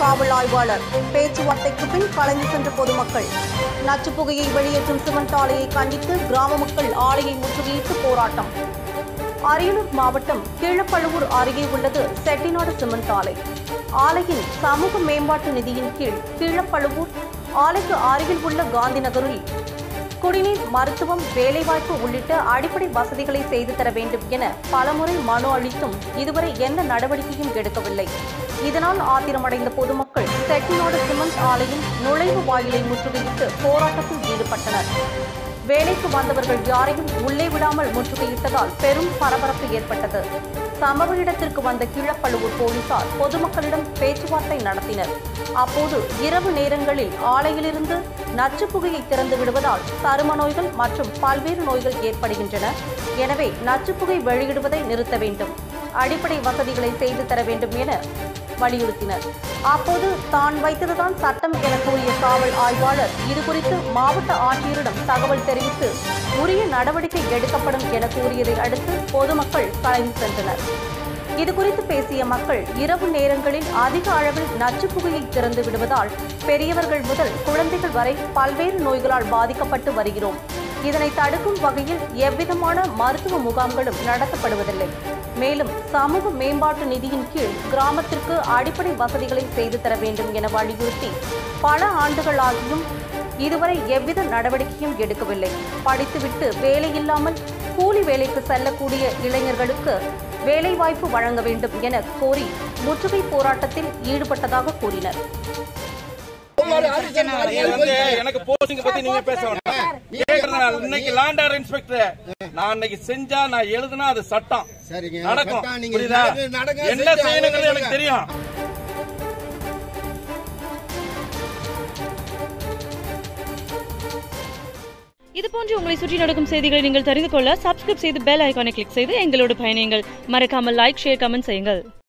காவல் ஆய்வாளர் பேச்சுவார்த்தைக்கு பின் கலைந்து சென்ற பொதுமக்கள் நச்சுப் புகையை வெளியேற்றும் சிமெண்ட் ஆலையை கண்டித்து கிராம மக்கள் ஆலையை முற்றுகையிட்டு போராட்டம் அரியலூர் மாவட்டம் கீழப்பழுவூர் அருகே உள்ளது செட்டிநாடு சிமெண்ட் ஆலை ஆலையின் சமூக மேம்பாட்டு நிதியின் கீழ் கீழப்பழுவூர் ஆலைக்கு அருகில் உள்ள காந்தி நகரில் குடிநீர் மருத்துவம் வேலைவாய்ப்பு உள்ளிட்ட அடிப்படை வசதிகளை செய்து தர வேண்டும் என பலமுறை மனு அளித்தும் இதுவரை எந்த நடவடிக்கையும் எடுக்கவில்லை இதனால் ஆத்திரமடைந்த பொதுமக்கள் செட்டிநாடு சிமெண்ட் ஆலையின் நுழைவு வாயிலை முற்றுகையிட்டு போராட்டத்தில் ஈடுபட்டனர் வேலைக்கு வந்தவர்கள் யாரையும் உள்ளே விடாமல் முற்றுகையிட்டதால் பெரும் பரபரப்பு ஏற்பட்டது சம்பவ இடத்திற்கு வந்த கீழப்பழுவூர் போலீசார் பொதுமக்களிடம் பேச்சுவார்த்தை நடத்தினர் அப்போது இரவு நேரங்களில் ஆலையிலிருந்து நச்சுப் புகையை திறந்து விடுவதால் சரும நோய்கள் மற்றும் பல்வேறு நோய்கள் ஏற்படுகின்றன எனவே நச்சுப் புகை வெளியிடுவதை நிறுத்த வேண்டும் அடிப்படை வசதிகளை செய்து தர வேண்டும் என வலியுறுத்தினர் அப்போது தான் வைத்ததுதான் சட்டம் என கூறிய காவல் ஆய்வாளர் இதுகுறித்து மாவட்ட ஆட்சியரிடம் தகவல் தெரிவித்து உரிய நடவடிக்கை எடுக்கப்படும் என கூறியதை அடுத்து பொதுமக்கள் கலைந்து சென்றனர் இதுகுறித்து பேசிய மக்கள் இரவு நேரங்களில் அதிக அளவில் நச்சுப் புகையை திறந்து விடுவதால் பெரியவர்கள் முதல் குழந்தைகள் வரை பல்வேறு நோய்களால் பாதிக்கப்பட்டு வருகிறோம் இதனை தடுக்கும் வகையில் எவ்விதமான மருத்துவ முகாம்களும் நடத்தப்படுவதில்லை மேலும் சமூக மேம்பாட்டு நிதியின் கீழ் கிராமத்திற்கு அடிப்படை வசதிகளை செய்து தர வேண்டும் என வலியுறுத்தி பல ஆண்டுகளாகியும் இதுவரை எவ்வித நடவடிக்கையும் எடுக்கவில்லை படித்துவிட்டு வேலையில்லாமல் கூலி வேலைக்கு செல்லக்கூடிய இளைஞர்களுக்கு வேலைவாய்ப்பு வழங்க வேண்டும் என கோரி முற்றுகை போராட்டத்தில் ஈடுபட்டதாக கூறினர் நீங்க வந்து எனக்கு போஸ்டிங் பத்தி நீங்க பேச வேண்டாம் கேக்குறேன் நான் இன்னைக்கு லேண்ட் ஆர்டர் இன்ஸ்பெக்டர் நான் இன்னைக்கு செஞ்சா நான் எழுதுனா அது சட்டம் சரிங்க. நடக்கும் சட்டம் நீங்க புரியுதா நடங்க, நடங்க, என்ன செஞ்சு செய்யணுங்கிறது ஆகணும். எனக்கு தெரியும் இது போன்று உங்களை சுற்றி நடக்கும் செய்திகளை நீங்கள் தெரிந்து கொள்ள சப்ஸ்கிரைப் செய்து பெல் ஐகானை கிளிக் செய்து எங்களோடு பயணியுங்கள் மறக்காமல் லைக் ஷேர் கமெண்ட் செய்யுங்கள்